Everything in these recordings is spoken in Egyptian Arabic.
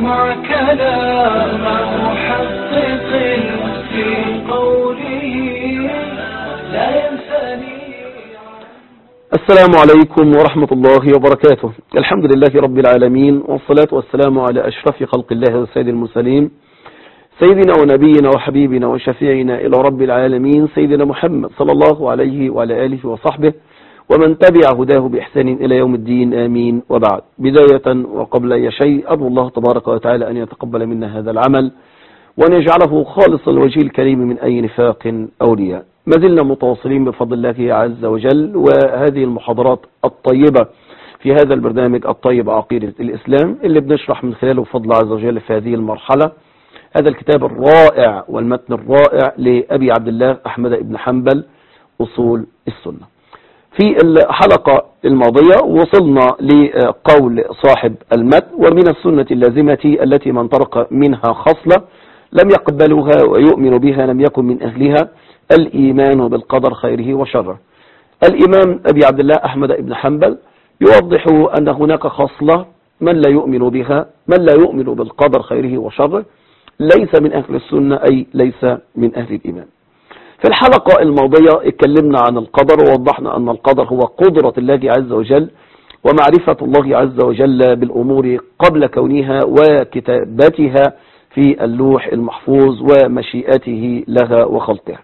اسمع كلام محقق في قوله لا ينثني السلام عليكم ورحمة الله وبركاته الحمد لله رب العالمين والصلاة والسلام على أشرف خلق الله وسيد المرسلين سيدنا ونبينا وحبيبنا وشفيعنا إلى رب العالمين سيدنا محمد صلى الله عليه وعلى آله وصحبه ومن تبع هداه بإحسان إلى يوم الدين آمين وبعد بداية وقبل أي شيء أرجو الله تبارك وتعالى أن يتقبل منا هذا العمل وأن يجعله خالصا لوجه الكريم من أي نفاق أو رياء ما زلنا متواصلين بفضل الله عز وجل وهذه المحاضرات الطيبة في هذا البرنامج الطيب عقيدة الإسلام اللي بنشرح من خلاله بفضل عز وجل في هذه المرحلة هذا الكتاب الرائع والمتن الرائع لأبي عبد الله أحمد بن حنبل أصول السنة في الحلقة الماضية وصلنا لقول صاحب المتن ومن السنة اللازمة التي من طرق منها خصلة لم يقبلها ويؤمن بها لم يكن من أهلها الإيمان بالقدر خيره وشره الإمام أبي عبد الله أحمد بن حنبل يوضح أن هناك خصلة من لا يؤمن بها من لا يؤمن بالقدر خيره وشره ليس من أهل السنة أي ليس من أهل الإيمان في الحلقة الماضية اتكلمنا عن القدر ووضحنا أن القدر هو قدرة الله عز وجل ومعرفة الله عز وجل بالأمور قبل كونها وكتابتها في اللوح المحفوظ ومشيئته لها وخلقها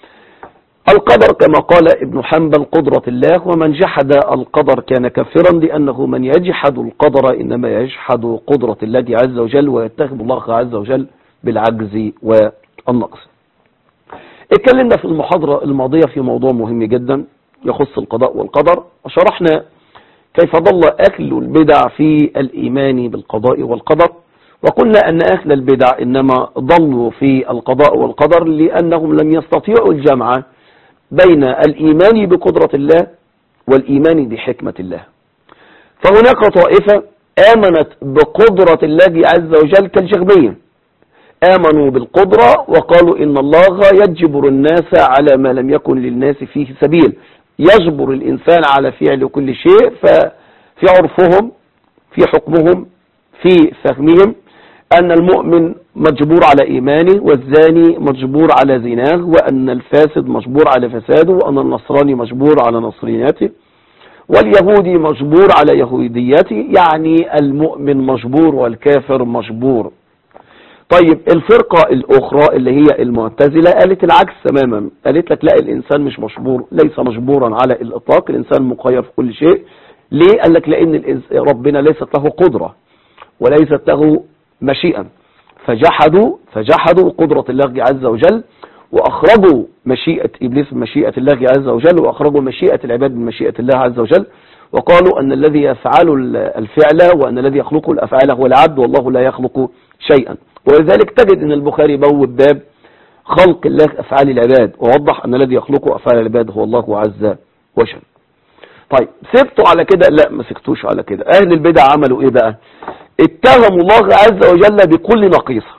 القدر كما قال ابن حنبل قدرة الله ومن جحد القدر كان كافرا لأنه من يجحد القدر إنما يجحد قدرة الله عز وجل ويتخذ الله عز وجل بالعجز والنقص اتكلمنا في المحاضرة الماضية في موضوع مهم جدا يخص القضاء والقدر وشرحنا كيف ضل أهل البدع في الإيمان بالقضاء والقدر وقلنا أن أهل البدع إنما ضلوا في القضاء والقدر لأنهم لم يستطيعوا الجمع بين الإيمان بقدرة الله والإيمان بحكمة الله فهناك طائفة آمنت بقدرة الله عز وجل كالجغمية آمنوا بالقدرة وقالوا إن الله يجبر الناس على ما لم يكن للناس فيه سبيل يجبر الإنسان على فعل كل شيء ففي عرفهم في حكمهم في فهمهم أن المؤمن مجبور على إيمانه والزاني مجبور على زناه وأن الفاسد مجبور على فساده وأن النصراني مجبور على نصرياته واليهودي مجبور على يهوديته يعني المؤمن مجبور والكافر مجبور طيب الفرقة الأخرى اللي هي المعتزلة قالت العكس تماما قالت لك لا الإنسان مش مجبور ليس مجبورا على الإطلاق الإنسان مخير في كل شيء ليه قال لك لأن ربنا ليست له قدرة وليست له مشيئة فجحدوا فجحدوا قدرة الله عز وجل وأخرجوا مشيئة إبليس من مشيئة الله عز وجل وأخرجوا مشيئة العباد من مشيئة الله عز وجل وقالوا أن الذي يفعل الفعل وأن الذي يخلق الأفعال هو العبد والله لا يخلق شيئا ولذلك تجد أن البخاري بوب باب خلق الله أفعال العباد ووضح أن الذي يخلق أفعال العباد هو الله عز وجل طيب سبتوا على كده لا ما سكتوش على كده أهل البدع عملوا إيه بقى اتهموا الله عز وجل بكل نقيصة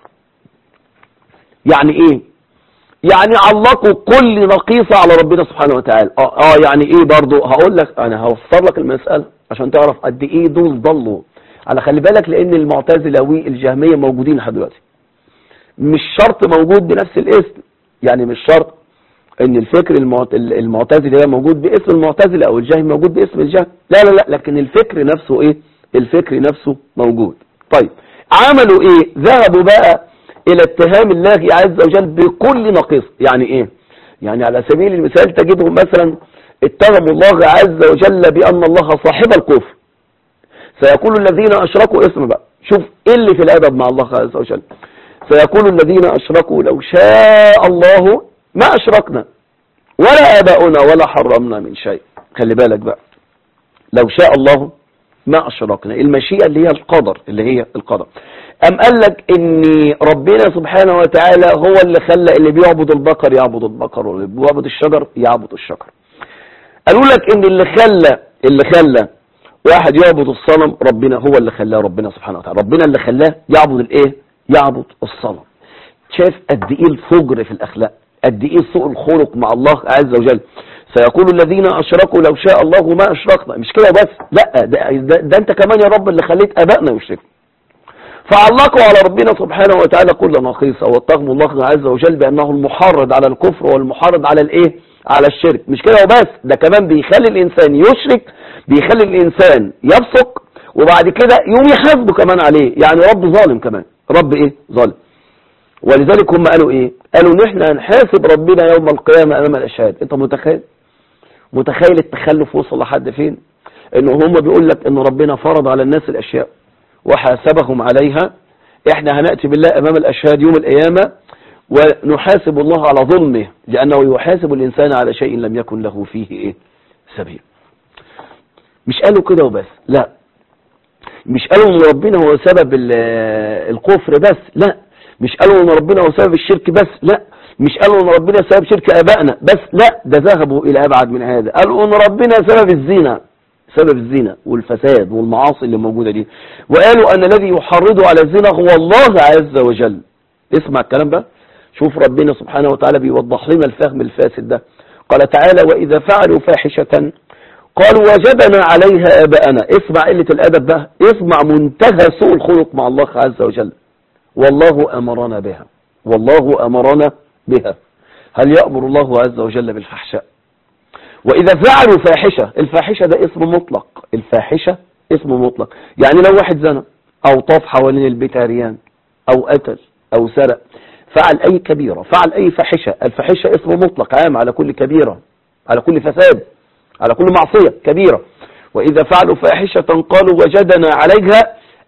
يعني إيه يعني علقوا كل نقيصة على ربنا سبحانه وتعالى اه, آه يعني ايه برضو هقول لك انا هوفر لك المسألة عشان تعرف قد ايه دول ضلوا على خلي بالك لان المعتزلة والجهمية موجودين لحد دلوقتي مش شرط موجود بنفس الاسم يعني مش شرط ان الفكر المعتزلي ده موجود باسم المعتزلة او الجهم موجود باسم الجهم لا لا لا لكن الفكر نفسه ايه الفكر نفسه موجود طيب عملوا ايه ذهبوا بقى الى اتهام الله عز وجل بكل نقيص يعني ايه يعني على سبيل المثال تجدهم مثلا اتهموا الله عز وجل بان الله صاحب الكفر سيقول الذين اشركوا اسم بقى شوف ايه اللي في الادب مع الله عز وجل سيقول الذين اشركوا لو شاء الله ما اشركنا ولا اباؤنا ولا حرمنا من شيء خلي بالك بقى لو شاء الله ما اشركنا المشيئة اللي هي القدر اللي هي القدر أم قال لك ان ربنا سبحانه وتعالى هو اللي خلى اللي بيعبد البقر يعبد البقر واللي بيعبد الشجر يعبد الشجر قالوا لك ان اللي خلى اللي خلى واحد يعبد الصنم ربنا هو اللي خلاه ربنا سبحانه وتعالى ربنا اللي خلاه يعبد الايه يعبد الصنم شايف قد ايه الفجر في الاخلاق قد ايه سوء الخلق مع الله عز وجل سيقول الذين اشركوا لو شاء الله ما اشركنا مش كده بس لا ده, ده, ده انت كمان يا رب اللي خليت ابائنا يشركوا فعلقوا على ربنا سبحانه وتعالى كل نقيصة واتقوا الله عز وجل بأنه المحرض على الكفر والمحرض على الايه على الشرك مش كده وبس ده كمان بيخلي الإنسان يشرك بيخلي الإنسان يفسق وبعد كده يوم يحاسبه كمان عليه يعني رب ظالم كمان رب ايه ظالم ولذلك هم قالوا ايه قالوا ان احنا هنحاسب ربنا يوم القيامة امام الاشهاد انت متخيل متخيل التخلف وصل لحد فين ان هم بيقول لك ان ربنا فرض على الناس الاشياء وحاسبهم عليها احنا هنأتي بالله امام الاشهاد يوم القيامة ونحاسب الله على ظلمه لانه يحاسب الانسان على شيء لم يكن له فيه ايه سبيل مش قالوا كده وبس لا مش قالوا ان ربنا هو سبب ال- الكفر بس لا مش قالوا ان ربنا هو سبب الشرك بس لا مش قالوا ان ربنا سبب شرك ابائنا بس لا ده ذهبوا الى ابعد من هذا قالوا ان ربنا سبب الزنا سبب الزنا والفساد والمعاصي اللي موجودة دي وقالوا ان الذي يحرض على الزنا هو الله عز وجل اسمع الكلام ده شوف ربنا سبحانه وتعالى بيوضح لنا الفهم الفاسد ده قال تعالى واذا فعلوا فاحشة قالوا وجدنا عليها اباءنا اسمع قلة الادب بقى اسمع منتهى سوء الخلق مع الله عز وجل والله امرنا بها والله امرنا بها هل يأمر الله عز وجل بالفحشاء واذا فعلوا فاحشة الفاحشة ده اسم مطلق الفاحشة اسم مطلق يعني لو واحد زنى او طاف حوالين البيت عريان او قتل او سرق فعل اي كبيرة فعل اي فاحشة الفاحشة اسم مطلق عام على كل كبيرة على كل فساد على كل معصية كبيرة وإذا فعلوا فاحشة قالوا وجدنا عليها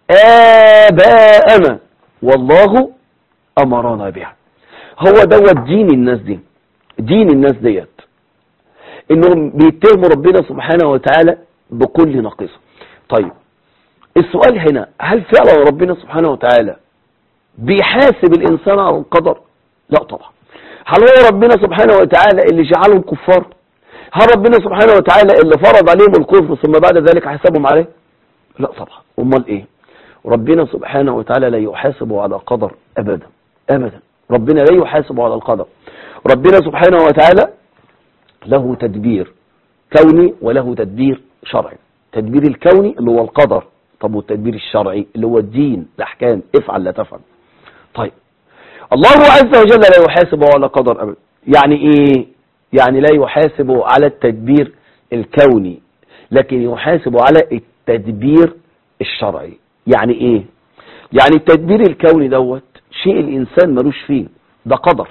آباءنا والله أمرنا بها هو دوت دين الناس دي دين الناس ديت انهم بيتهموا ربنا سبحانه وتعالى بكل نقيصة طيب السؤال هنا هل فعلا ربنا سبحانه وتعالى بيحاسب الإنسان على القدر لا طبعا هل هو ربنا سبحانه وتعالى اللي جعلهم كفار هل ربنا سبحانه وتعالى اللي فرض عليهم الكفر ثم بعد ذلك حسبهم عليه لا طبعا امال ايه ربنا سبحانه وتعالى لا يحاسب على قدر ابدا ابدا ربنا لا يحاسب على القدر ربنا سبحانه وتعالى له تدبير كوني وله تدبير شرعي تدبير الكوني اللي هو القدر طب والتدبير الشرعي اللي هو الدين الاحكام افعل لا تفعل طيب الله عز وجل لا يحاسب على قدر ابدا يعني ايه يعني لا يحاسب على التدبير الكوني لكن يحاسب على التدبير الشرعي يعني ايه يعني التدبير الكوني دوت شيء الانسان ملوش فيه ده قدر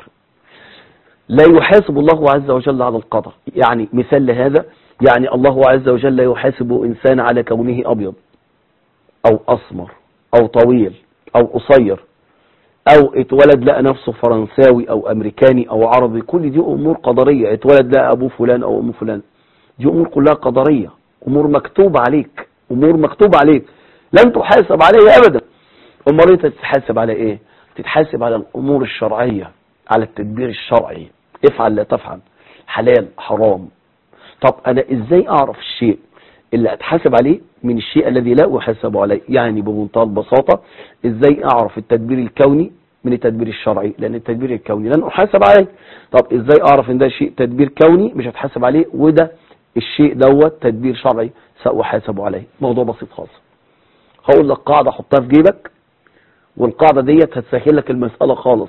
لا يحاسب الله عز وجل على القدر يعني مثال لهذا يعني الله عز وجل لا يحاسب انسان على كونه ابيض او اسمر او طويل او قصير او اتولد لقى نفسه فرنساوي او امريكاني او عربي كل دي امور قدرية اتولد لقى ابوه فلان او ام فلان دي امور كلها قدرية امور مكتوب عليك امور مكتوب عليك لن تحاسب عليها ابدا امال انت تتحاسب على ايه تتحاسب على الامور الشرعية على التدبير الشرعي افعل لا تفعل حلال حرام طب انا ازاي اعرف الشيء اللي اتحاسب عليه من الشيء الذي لا احاسب عليه يعني بمنتهى البساطة ازاي اعرف التدبير الكوني من التدبير الشرعي لان التدبير الكوني لن احاسب عليه طب ازاي اعرف ان ده شيء تدبير كوني مش هتحاسب عليه وده الشيء دوت تدبير شرعي ساحاسب عليه موضوع بسيط خالص هقول لك قاعدة حطها في جيبك والقاعدة ديت هتسهل لك المسألة خالص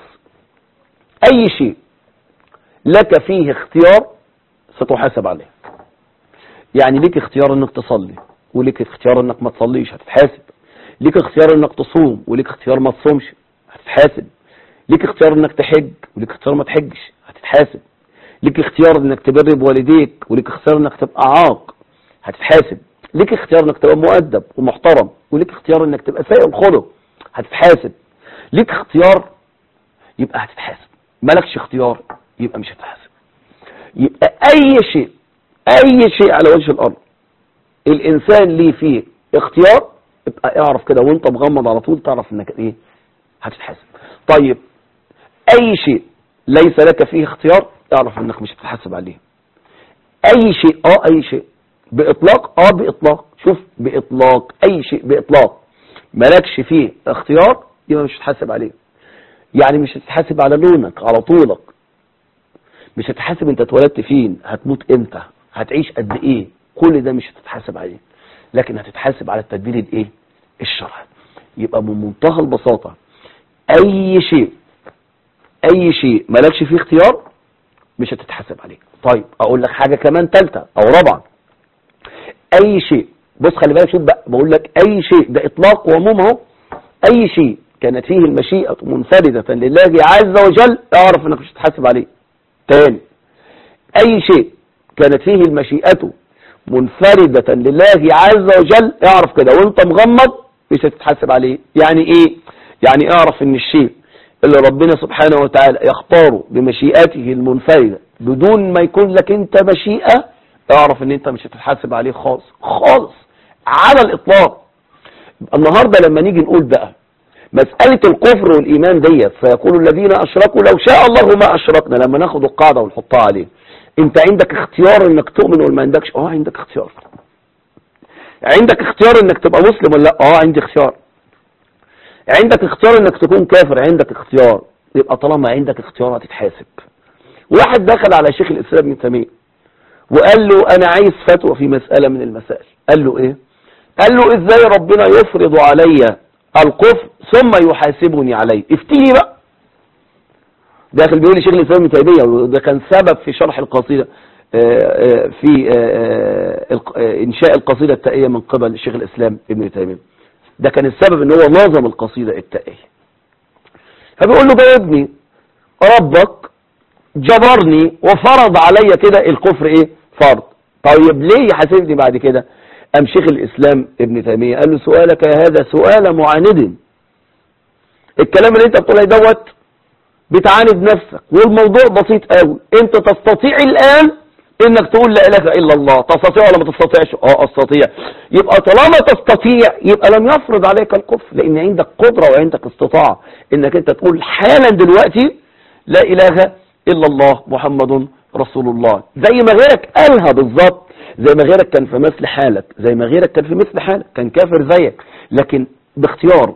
اي شيء لك فيه اختيار ستحاسب عليه يعني ليك اختيار انك تصلي وليك اختيار انك ما تصليش هتتحاسب ليك اختيار انك تصوم وليك اختيار ما تصومش هتتحاسب ليك اختيار انك تحج وليك اختيار ما تحجش هتتحاسب ليك اختيار انك تبر بوالديك وليك اختيار انك تبقى عاق هتتحاسب ليك اختيار انك تبقى مؤدب ومحترم وليك اختيار انك تبقى سيء الخلق هتتحاسب ليك اختيار يبقى هتتحاسب مالكش اختيار يبقى مش هتتحاسب يبقى اي شيء اي شيء على وجه الارض الانسان ليه فيه اختيار يبقى اعرف كده وانت مغمض على طول تعرف انك ايه هتتحاسب طيب اي شيء ليس لك فيه اختيار اعرف انك مش هتتحاسب عليه اي شيء اه اي شيء باطلاق اه باطلاق شوف باطلاق اي شيء باطلاق مالكش فيه اختيار يبقى مش هتتحاسب عليه يعني مش هتتحاسب على لونك على طولك مش هتحاسب انت اتولدت فين هتموت امتى هتعيش قد ايه كل ده مش هتتحاسب عليه لكن هتتحاسب على التدبير الايه الشرعي يبقى من منتهى البساطة اي شيء اي شيء مالكش فيه اختيار مش هتتحاسب عليه طيب اقول لك حاجة كمان تالتة او رابعة اي شيء بص خلي بالك شوف بقى بقول لك اي شيء ده اطلاق وعموم اهو اي شيء كانت فيه المشيئة منفردة لله عز وجل اعرف انك مش هتتحاسب عليه تاني اي شيء كانت فيه المشيئة منفردة لله عز وجل اعرف كده وانت مغمض مش هتتحاسب عليه يعني ايه يعني اعرف ان الشيء اللي ربنا سبحانه وتعالى يختاره بمشيئته المنفردة بدون ما يكون لك انت مشيئة اعرف ان انت مش هتتحاسب عليه خالص خالص على الاطلاق النهاردة لما نيجي نقول بقى مسألة الكفر والإيمان ديت فيقول الذين أشركوا لو شاء الله ما أشركنا لما ناخد القاعدة ونحطها عليه انت عندك اختيار انك تؤمن ولا ما عندكش اه عندك اختيار عندك اختيار انك تبقى مسلم ولا لا اه عندي اختيار عندك اختيار انك تكون كافر عندك اختيار يبقى طالما عندك اختيار هتتحاسب واحد دخل على شيخ الاسلام ابن تيميه وقال له انا عايز فتوى في مسألة من المسائل قال له ايه قال له ازاي ربنا يفرض علي الكفر ثم يحاسبني عليه افتيني بقى داخل بيقول لي شيخ الاسلام ابن تيميه وده كان سبب في شرح القصيده في انشاء القصيده التائيه من قبل شيخ الاسلام ابن تيميه ده كان السبب ان هو نظم القصيده التائيه فبيقول له جاوبني ربك جبرني وفرض عليا كده الكفر ايه فرض طيب ليه يحاسبني بعد كده ام شيخ الاسلام ابن تيميه قال له سؤالك يا هذا سؤال معاند الكلام اللي انت بتقوله دوت بتعاند نفسك والموضوع بسيط قوي انت تستطيع الان انك تقول لا اله الا الله تستطيع ولا ما تستطيعش اه استطيع يبقى طالما تستطيع يبقى لم يفرض عليك الكفر لان عندك قدرة وعندك استطاعة انك انت تقول حالا دلوقتي لا اله الا الله محمد رسول الله زي ما غيرك قالها بالظبط زي ما غيرك كان في مثل حالك زي ما غيرك كان في مثل حالك كان كافر زيك لكن باختيار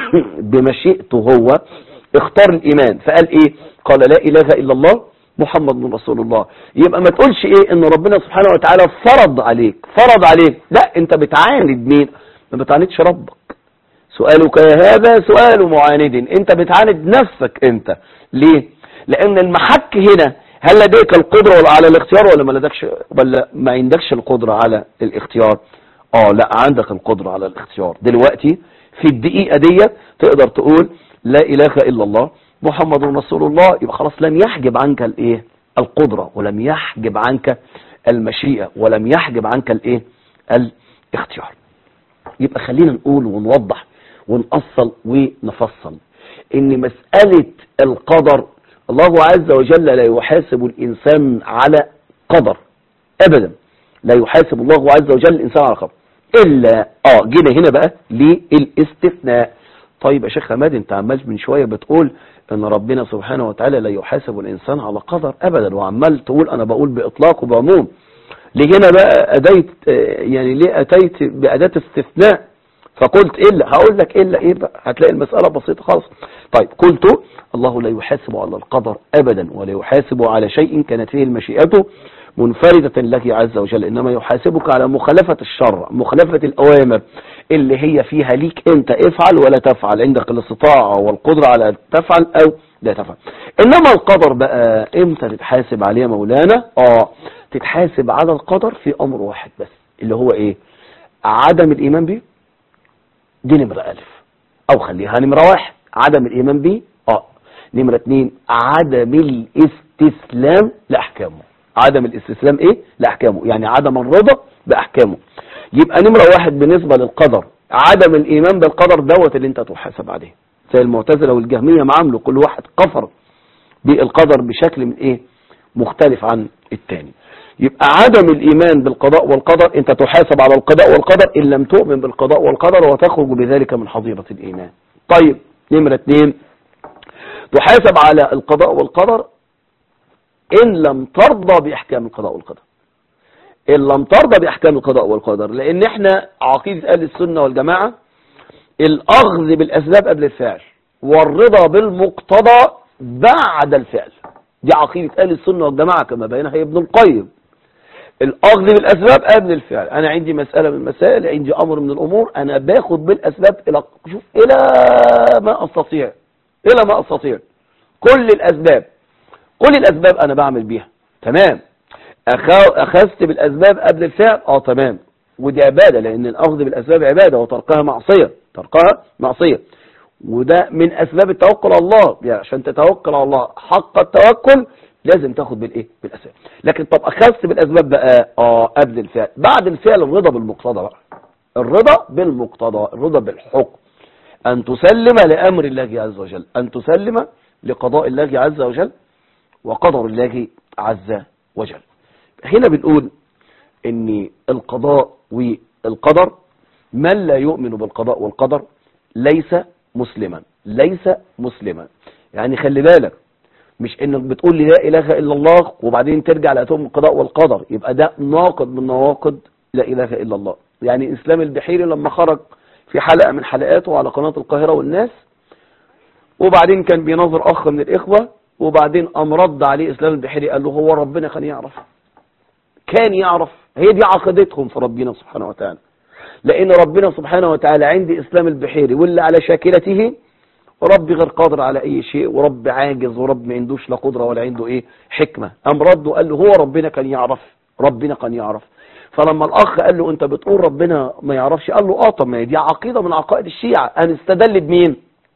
بمشيئته هو اختار الايمان فقال ايه قال لا اله الا الله محمد رسول الله يبقى ما تقولش ايه ان ربنا سبحانه وتعالى فرض عليك فرض عليك لا انت بتعاند مين ما بتعاندش ربك سؤالك هذا سؤال معاند انت بتعاند نفسك انت ليه لان المحك هنا هل لديك القدرة على الاختيار ولا ما لديكش ولا ما عندكش القدرة على الاختيار اه لا عندك القدرة على الاختيار دلوقتي في الدقيقة دي تقدر تقول لا اله الا الله محمد رسول الله يبقى خلاص لم يحجب عنك الايه القدرة ولم يحجب عنك المشيئة ولم يحجب عنك الايه الاختيار يبقى خلينا نقول ونوضح ونأصل ونفصل ان مسألة القدر الله عز وجل لا يحاسب الانسان على قدر ابدا لا يحاسب الله عز وجل الانسان على قدر الا اه جينا هنا بقى للاستثناء طيب يا شيخ حماد انت عمال من شوية بتقول ان ربنا سبحانه وتعالى لا يحاسب الانسان على قدر ابدا وعمال تقول انا بقول باطلاق وبعموم ليه هنا بقى اديت يعني ليه اتيت باداة استثناء فقلت الا هقول لك الا ايه بقى هتلاقي المسألة بسيطة خالص طيب قلت الله لا يحاسب على القدر ابدا ولا يحاسب على شيء كانت فيه المشيئة منفردة لك عز وجل إنما يحاسبك على مخالفة الشر مخالفة الأوامر اللي هي فيها ليك أنت افعل ولا تفعل عندك الاستطاعة والقدرة على تفعل أو لا تفعل إنما القدر بقى إمتى تتحاسب عليه مولانا آه تتحاسب على القدر في أمر واحد بس اللي هو إيه عدم الإيمان به دي نمرة ألف أو خليها نمرة واحد عدم الإيمان به آه نمرة اتنين عدم الاستسلام لأحكامه عدم الاستسلام ايه لاحكامه يعني عدم الرضا باحكامه يبقى نمرة واحد بالنسبة للقدر عدم الايمان بالقدر دوت اللي انت تحاسب عليه زي المعتزلة والجهمية معامله كل واحد كفر بالقدر بشكل من ايه مختلف عن التاني يبقى عدم الايمان بالقضاء والقدر انت تحاسب على القضاء والقدر ان لم تؤمن بالقضاء والقدر وتخرج بذلك من حظيرة الايمان طيب نمرة اتنين تحاسب على القضاء والقدر إن لم ترضى بإحكام القضاء والقدر إن لم ترضى بإحكام القضاء والقدر لأن إحنا عقيدة أهل السنة والجماعة الأخذ بالأسباب قبل الفعل والرضا بالمقتضى بعد الفعل دي عقيدة أهل السنة والجماعة كما بينها ابن القيم الأخذ بالأسباب قبل الفعل أنا عندي مسألة من المسائل عندي أمر من الأمور أنا باخد بالأسباب إلى شوف إلى ما أستطيع إلى ما أستطيع كل الأسباب كل الأسباب أنا بعمل بيها تمام أخ- أخذت بالأسباب قبل الفعل اه تمام ودي عبادة لأن الأخذ بالأسباب عبادة وتركها معصية تركها معصية وده من أسباب التوكل على الله يعني عشان تتوكل على الله حق التوكل لازم تاخد بالإيه بالأسباب لكن طب أخذت بالأسباب بقى اه قبل الفعل بعد الفعل الرضا بالمقتضى بقى الرضا بالمقتضى الرضا بالحكم أن تسلم لأمر الله عز وجل أن تسلم لقضاء الله عز وجل وقدر الله عز وجل هنا بنقول ان القضاء والقدر من لا يؤمن بالقضاء والقدر ليس مسلما ليس مسلما يعني خلي بالك مش انك بتقول لي لا اله الا الله وبعدين ترجع لاتهم القضاء والقدر يبقى ده ناقض من نواقض لا اله الا الله يعني اسلام البحيري لما خرج في حلقة من حلقاته على قناة القاهرة والناس وبعدين كان بينظر اخ من الاخوة وبعدين قام رد عليه اسلام البحيري قال له هو ربنا كان يعرف كان يعرف هي دي عقيدتهم في ربنا سبحانه وتعالى لان ربنا سبحانه وتعالى عندي اسلام البحيري واللي على شاكلته رب غير قادر على اي شيء ورب عاجز ورب ما عندوش لا قدرة ولا عنده ايه حكمة قام رد وقال له هو ربنا كان يعرف ربنا كان يعرف فلما الاخ قال له انت بتقول ربنا ما يعرفش قال له اه طب ما هي دي عقيدة من عقائد الشيعة هنستدل بمين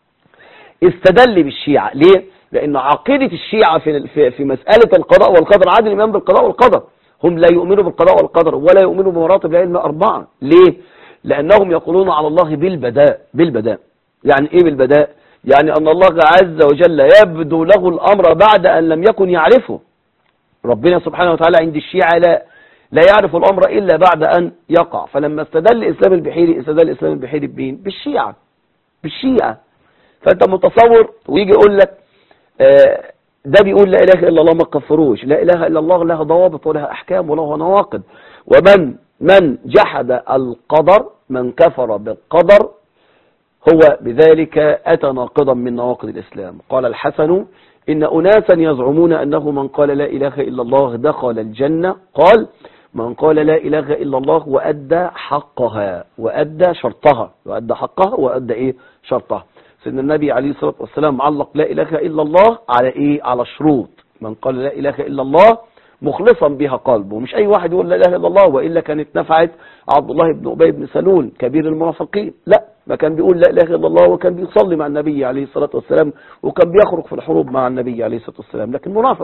استدل بالشيعة ليه لان عقيدة الشيعة في في, في مسألة القضاء والقدر عادل الإيمان بالقضاء والقدر هم لا يؤمنوا بالقضاء والقدر ولا يؤمنوا بمراتب العلم أربعة ليه لأنهم يقولون على الله بالبداء بالبداء يعني إيه بالبداء يعني أن الله عز وجل يبدو له الأمر بعد أن لم يكن يعرفه ربنا سبحانه وتعالى عند الشيعة لا لا يعرف الأمر إلا بعد أن يقع فلما استدل إسلام البحيري استدل إسلام البحيري بمين بالشيعة بالشيعة فأنت متصور ويجي يقول لك آه ده بيقول لا إله إلا الله ما تكفروش لا إله إلا الله لها ضوابط ولها أحكام ولها نواقض ومن من جحد القدر من كفر بالقدر هو بذلك أتى ناقضا من نواقض الإسلام قال الحسن إن أناسا يزعمون أنه من قال لا إله إلا الله دخل الجنة قال من قال لا إله إلا الله وأدى حقها وأدى شرطها وأدى حقها وأدى إيه شرطها سيدنا النبي عليه الصلاة والسلام علق لا إله إلا الله على إيه على شروط من قال لا إله إلا الله مخلصا بها قلبه مش أي واحد يقول لا إله إلا الله وإلا كانت نفعت عبد الله بن أبي بن سلول كبير المنافقين لا ما كان بيقول لا إله إلا الله وكان بيصلي مع النبي عليه الصلاة والسلام وكان بيخرج في الحروب مع النبي عليه الصلاة والسلام لكن منافق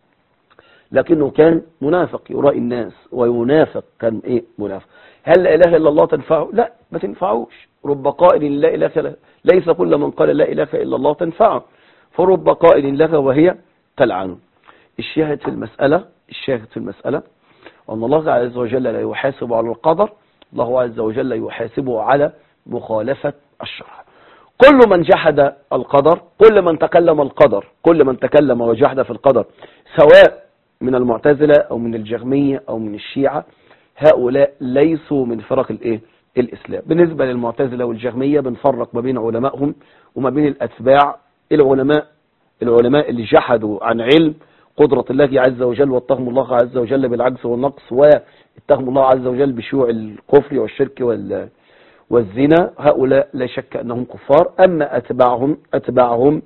لكنه كان منافق يرائي الناس وينافق كان ايه منافق هل لا اله الا الله تنفعه لا ما تنفعوش رب قائل لا اله الا ليس كل من قال لا اله الا الله تنفعه فرب قائل لها وهي تلعنه الشاهد في المسألة الشاهد في المسألة أن الله عز وجل لا يحاسب على القدر الله عز وجل يحاسبه على مخالفة الشرع كل من جحد القدر كل من تكلم القدر كل من تكلم وجحد في القدر سواء من المعتزلة أو من الجهمية أو من الشيعة هؤلاء ليسوا من فرق الايه الإسلام بالنسبة للمعتزلة والجهمية بنفرق ما بين علمائهم وما بين الأتباع العلماء العلماء اللي جحدوا عن علم قدرة الله عز وجل واتهموا الله عز وجل بالعجز والنقص واتهموا الله عز وجل بشيوع الكفر والشرك وال والزنا هؤلاء لا شك أنهم كفار أما أتباعهم أتباعهم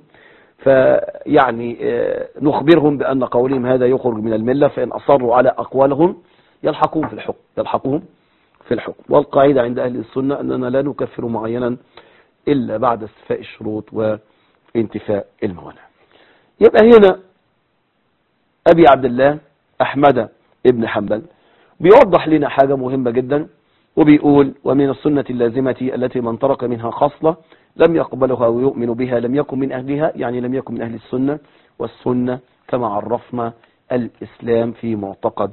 فيعني نخبرهم بأن قولهم هذا يخرج من الملة فإن أصروا على أقوالهم يلحقون في الحكم يلحقون في الحكم والقاعدة عند أهل السنة أننا لا نكفر معينا إلا بعد استفاء الشروط وانتفاء الموانع يبقى هنا أبي عبد الله أحمد ابن حنبل بيوضح لنا حاجة مهمة جدا وبيقول ومن السنة اللازمة التي من ترك منها خصلة لم يقبلها ويؤمن بها لم يكن من أهلها يعني لم يكن من أهل السنة والسنة كما عرفنا الإسلام في معتقد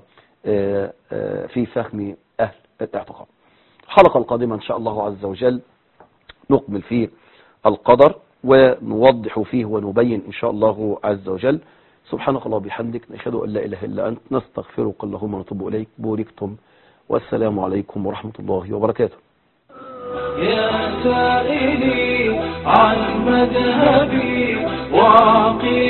في فهم أهل الاعتقاد الحلقة القادمة إن شاء الله عز وجل نكمل فيه القدر ونوضح فيه ونبين إن شاء الله عز وجل سبحانك الله وبحمدك نشهد أن لا إله إلا أنت نستغفرك اللهم ونتوب إليك بوركتم والسلام عليكم ورحمة الله وبركاته يا سائلي عن مذهبي وعقيدتي